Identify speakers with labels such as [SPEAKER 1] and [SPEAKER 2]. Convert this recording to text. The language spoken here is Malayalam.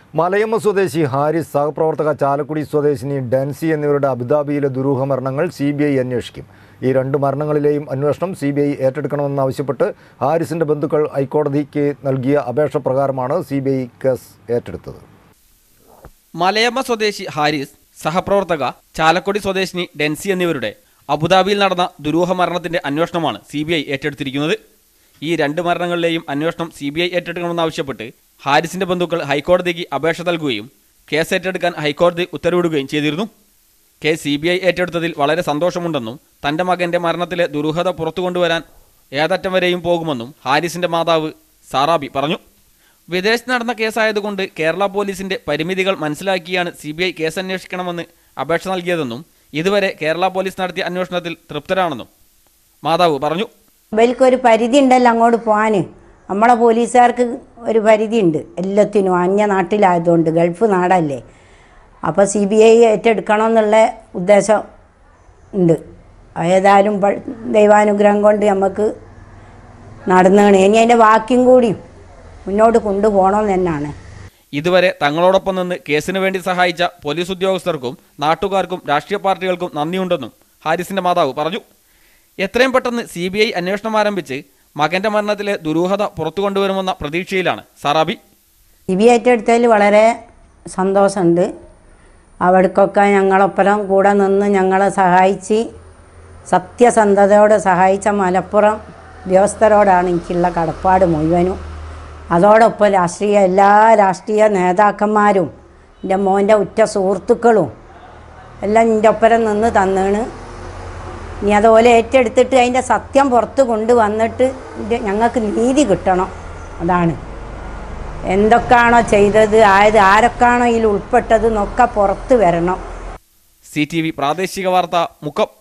[SPEAKER 1] മലയമ്മ സ്വദേശി ഹാരിസ് സഹപ്രവർത്തക ചാലക്കുടി സ്വദേശിനി ഡാൻസി എന്നിവരുടെ അബുദാബിയിലെ ദുരൂഹ മരണങ്ങൾ സി ബി ഐ അന്വേഷിക്കും ഈ രണ്ട് മരണങ്ങളിലെയും അന്വേഷണം സി ബി ഐ ഏറ്റെടുക്കണമെന്നാവശ്യപ്പെട്ട് ഹാരിസിന്റെ ബന്ധുക്കൾ ഹൈക്കോടതിക്ക് നൽകിയ അപേക്ഷ പ്രകാരമാണ് സി ബി ഐ കേസ് ഏറ്റെടുത്തത്
[SPEAKER 2] മലയമ്മ സ്വദേശി ഹാരിസ് സഹപ്രവർത്തക ചാലക്കുടി സ്വദേശിനി ഡെൻസി എന്നിവരുടെ അബുദാബിയിൽ നടന്ന ദുരൂഹ മരണത്തിന്റെ അന്വേഷണമാണ് സി ബി ഐ ഏറ്റെടുത്തിരിക്കുന്നത് ഈ രണ്ട് മരണങ്ങളിലെയും അന്വേഷണം സി ബി ഐ ഏറ്റെടുക്കണമെന്നാവശ്യപ്പെട്ട് ഹാരിസിന്റെ ബന്ധുക്കൾ ഹൈക്കോടതിക്ക് അപേക്ഷ നൽകുകയും കേസ് ഏറ്റെടുക്കാൻ ഹൈക്കോടതി ഉത്തരവിടുകയും ചെയ്തിരുന്നു കേസ് സി ബി ഐ ഏറ്റെടുത്തതിൽ വളരെ സന്തോഷമുണ്ടെന്നും തന്റെ മകന്റെ മരണത്തിലെ ദുരൂഹത പുറത്തു കൊണ്ടുവരാൻ ഏതറ്റം വരെയും പോകുമെന്നും ഹാരിസിന്റെ മാതാവ് സാറാബി പറഞ്ഞു വിദേശത്ത് നടന്ന കേസായതുകൊണ്ട് കേരള പോലീസിന്റെ പരിമിതികൾ മനസ്സിലാക്കിയാണ് സി ബി ഐ കേസ് അന്വേഷിക്കണമെന്ന് അപേക്ഷ നൽകിയതെന്നും ഇതുവരെ കേരള പോലീസ് നടത്തിയ അന്വേഷണത്തിൽ തൃപ്തരാണെന്നും മാതാവ് പറഞ്ഞു
[SPEAKER 3] ഇവൽക്കൊരു പരിധി ഉണ്ടല്ലോ അങ്ങോട്ട് പോകാൻ നമ്മളെ പോലീസുകാർക്ക് ഒരു പരിധി ഉണ്ട് എല്ലാത്തിനും അന്യ നാട്ടിലായതുകൊണ്ട് ഗൾഫ് നാടല്ലേ അപ്പോൾ സി ബി ഐ ഏറ്റെടുക്കണം എന്നുള്ള ഉദ്ദേശം ഉണ്ട് ഏതായാലും പ- ദൈവാനുഗ്രഹം കൊണ്ട് നമുക്ക് നടന്നാണ് ഇനി അതിൻ്റെ ബാക്കിയും കൂടി മുന്നോട്ട് കൊണ്ടുപോകണമെന്ന് തന്നെയാണ്
[SPEAKER 2] ഇതുവരെ തങ്ങളോടൊപ്പം നിന്ന് കേസിന് വേണ്ടി സഹായിച്ച പോലീസ് ഉദ്യോഗസ്ഥർക്കും നാട്ടുകാർക്കും രാഷ്ട്രീയ പാർട്ടികൾക്കും നന്ദിയുണ്ടെന്നും ഹാരിസിന്റെ മാതാവ് പറഞ്ഞു എത്രയും പെട്ടെന്ന് സി ബി ഐ അന്വേഷണം ആരംഭിച്ച് മകന്റെ മരണത്തിലെ ദുരൂഹത പുറത്തു കൊണ്ടുവരുമെന്ന പ്രതീക്ഷയിലാണ് സാറാബി
[SPEAKER 3] സി ബി ഏറ്റെടുത്തതിൽ വളരെ സന്തോഷമുണ്ട് അവിടേക്കൊക്കെ ഞങ്ങളൊപ്പരം കൂടെ നിന്ന് ഞങ്ങളെ സഹായിച്ച് സത്യസന്ധതയോടെ സഹായിച്ച മലപ്പുറം ഉദ്യോഗസ്ഥരോടാണ് എനിക്കുള്ള കടപ്പാട് മുഴുവനും അതോടൊപ്പം രാഷ്ട്രീയ എല്ലാ രാഷ്ട്രീയ നേതാക്കന്മാരും എൻ്റെ മോൻ്റെ ഉറ്റ സുഹൃത്തുക്കളും എല്ലാം എൻ്റെ ഒപ്പരം നിന്ന് തന്നാണ് ഇനി അതുപോലെ ഏറ്റെടുത്തിട്ട് അതിൻ്റെ സത്യം പുറത്ത് കൊണ്ടുവന്നിട്ട് ഇത് ഞങ്ങൾക്ക് നീതി കിട്ടണം അതാണ് എന്തൊക്കെയാണോ ചെയ്തത് ആയത് ആരൊക്കെയാണോ ഇതിൽ ഉൾപ്പെട്ടത് എന്നൊക്കെ പുറത്ത് വരണം
[SPEAKER 2] സി ടി വി പ്രാദേശിക വാർത്ത മുക്കം